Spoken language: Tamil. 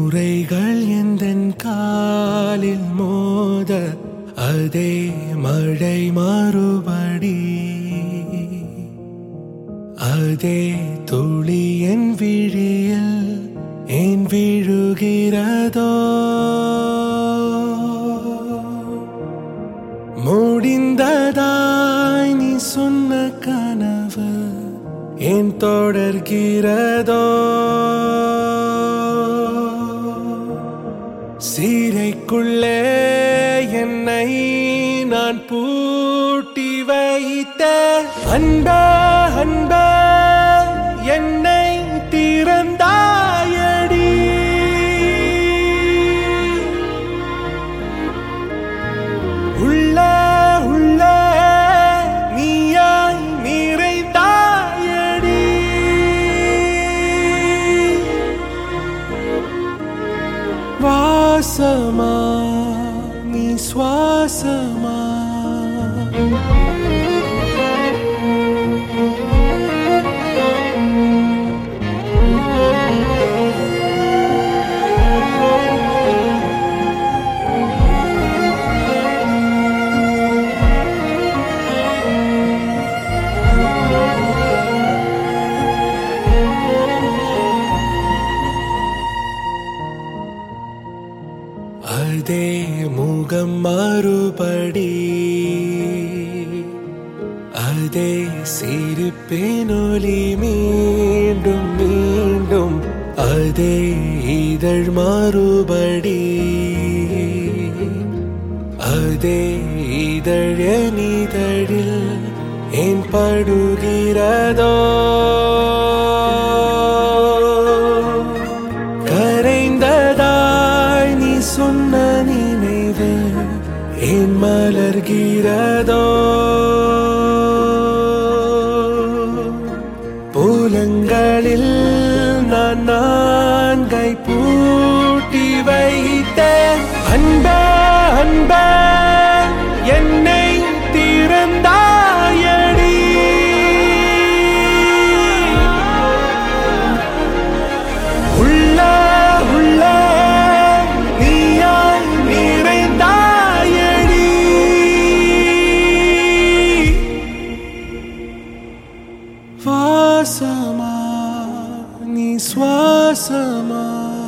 நுரைகள் எந்தன் காலில் மோத அதே மழை மறுபடி அதே துளி என் விழியில் ஏன் விழுகிறதோ முடிந்ததாய் நீ சொன்ன கனவு ஏன் தொடர்கிறதோ சீரைக்குள்ளே என்னை நான் பூட்டி வைத்த அன்ப அன்ப என்னை திறந்தாயடி உள்ள உள்ள நீயாய் நிறைந்தாயடி வாசமா நீ சுவாசமா அதே முகம் மறுபடி அதே சிரிப்பேனொலி மீண்டும் மீண்டும் அதே இதழ் மறுபடி அதே இதழனிதழில் ஏன் படுகிறதோ கரைந்ததாய் நீ சொன்ன நினைவு ஏன் மலர்கிறதோ பூலங்களில் நான் நான்கை பூட்டி வைத்த அன்ப அன்ப என்னை திறந்தாயடி உள்ள உள்ள நீயாய் நிறைந்தாயடி வாசமா நீ சுவாசமா